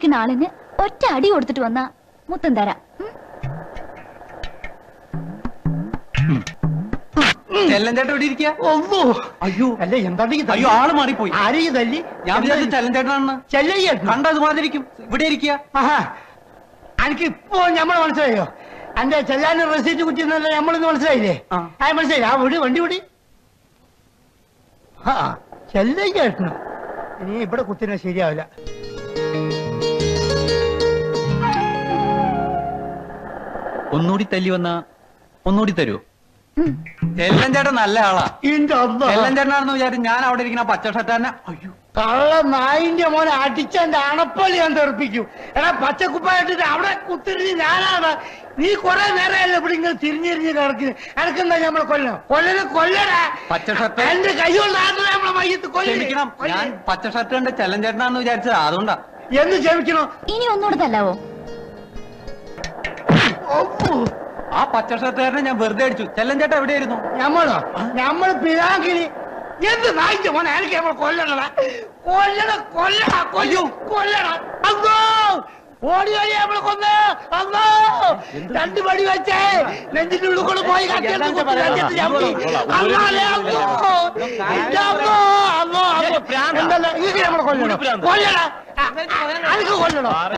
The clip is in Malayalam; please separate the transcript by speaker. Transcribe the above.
Speaker 1: നിൽക്കുന്ന ആളിന് ഒറ്റ അടി കൊടുത്തിട്ട് വന്നാ മുത്തം തരാം ഉം?
Speaker 2: ചെല്ലഞ്ചേട്ടൻ ഇവിടെ ഇരിക്കുക
Speaker 3: ഒന്നോ
Speaker 2: അയ്യോ
Speaker 3: അല്ല എന്താണ് ഈ
Speaker 2: അയ്യോ ആള് മാറിപ്പോയി
Speaker 3: ആരെയും തല്ലി
Speaker 2: ഞാൻ വിചാരിച്ചു ചെല്ലഞ്ചേട്ടനാണെന്ന്
Speaker 3: ചെല്ലയ്യ
Speaker 2: കണ്ടത് മാതിരിക്കും ഇവിടെ ഇരിക്കുക
Speaker 3: ആഹാ എനിക്ക് ഇപ്പോ ഞമ്മളെ മനസ്സിലായോ എന്റെ ചെല്ലാനും റെസീറ്റ് കുറ്റിന്നല്ല നമ്മളിന്ന് മനസ്സിലായില്ലേ
Speaker 2: ആ.
Speaker 3: ആ മനസ്സിലായി ആ വിടി വണ്ടി വിടി ആ ചെല്ലയ്യ ഏട്ടനോ ഇനി ഇവിടെ കുത്തിന ശരിയാവില്ല
Speaker 2: ഒന്നുകൂടി തല്ലി വന്ന ഒന്നുകൂടി തരുമോ
Speaker 1: ഉം.
Speaker 2: ചെല്ലഞ്ചേട്ടൻ നല്ല ആളാ
Speaker 3: ഇന്റെ അമ്മ
Speaker 2: ചെല്ലഞ്ചേട്ടനാണെന്ന് വിചാരിച്ചു ഞാൻ അവിടെ ഇരിക്കുന്ന പച്ച ഷർട്ട് തന്നെ അയ്യോ
Speaker 3: കള്ള നായിന്റെ മോനെ അടിച്ചെന്റെ അണപ്പള്ളി ഞാൻ തെറിപ്പിക്കും എടാ പച്ചക്കുപ്പായിട്ടിട്ട് അവിടെ കുത്തിരിഞ്ഞ് ഞാനാണ് നീ കുറെ നേരമല്ലേ ഇവിടെ ഇങ്ങനെ തിരിഞ്ഞിരിഞ്ഞ് കിടക്കുന്നു എനക്കെന്താ നമ്മളെ കൊല്ലണം കൊല്ലനെ കൊല്ലടാ
Speaker 2: പച്ച ഷർട്ട്
Speaker 3: എന്റെ കൈ കൊണ്ടാണ് നമ്മളെ മയ്യത്ത്
Speaker 2: ക്ഷമിക്കണം ഞാൻ
Speaker 3: കൊല്ലണം
Speaker 2: പച്ച ഷർട്ട് കണ്ട് ചെല്ലഞ്ചേട്ടനാണെന്ന് വിചാരിച്ചത് അതുകൊണ്ടാ
Speaker 3: എന്ന് ക്ഷമിക്കണോ
Speaker 1: ഇനി ഒന്നുകൂടെ തല്ലാവോ
Speaker 3: ഒപ്പു.
Speaker 2: ആ പച്ച ഷർട്ടുകാരനെ ഞാൻ വെറുതെ അടിച്ചു ചെല്ലഞ്ചേട്ടൻ എവിടെയായിരുന്നു
Speaker 3: ഞമ്മളോ ഞമ്മള് പിതാക്കിന് എന്ത് നായിന്റെ മോനെ എനിക്ക് നമ്മൾ കൊല്ലണടാ കൊല്ലണ കൊല്ലണ കൊല്ലും കൊല്ലണ അന്നോ ഓടി വഴി നമ്മള് കൊന്ന് അന്നോ രണ്ട് പടി വെച്ചേ നെഞ്ചിന്റെ ഉള്ളിൽ കൂടെ പോയി കട്ടിയെടുത്ത് കുത്തി നെഞ്ചത്ത് ചവിട്ടി. അന്നാലേ അന്നോ. ഇന്റെ അന്നോ, അന്നോ, അന്നോ. എന്തല്ല, ഇതൊക്കെ നമ്മളെ കൊല്ലണം കൊല്ലണ അനക്ക് കൊല്ലണോ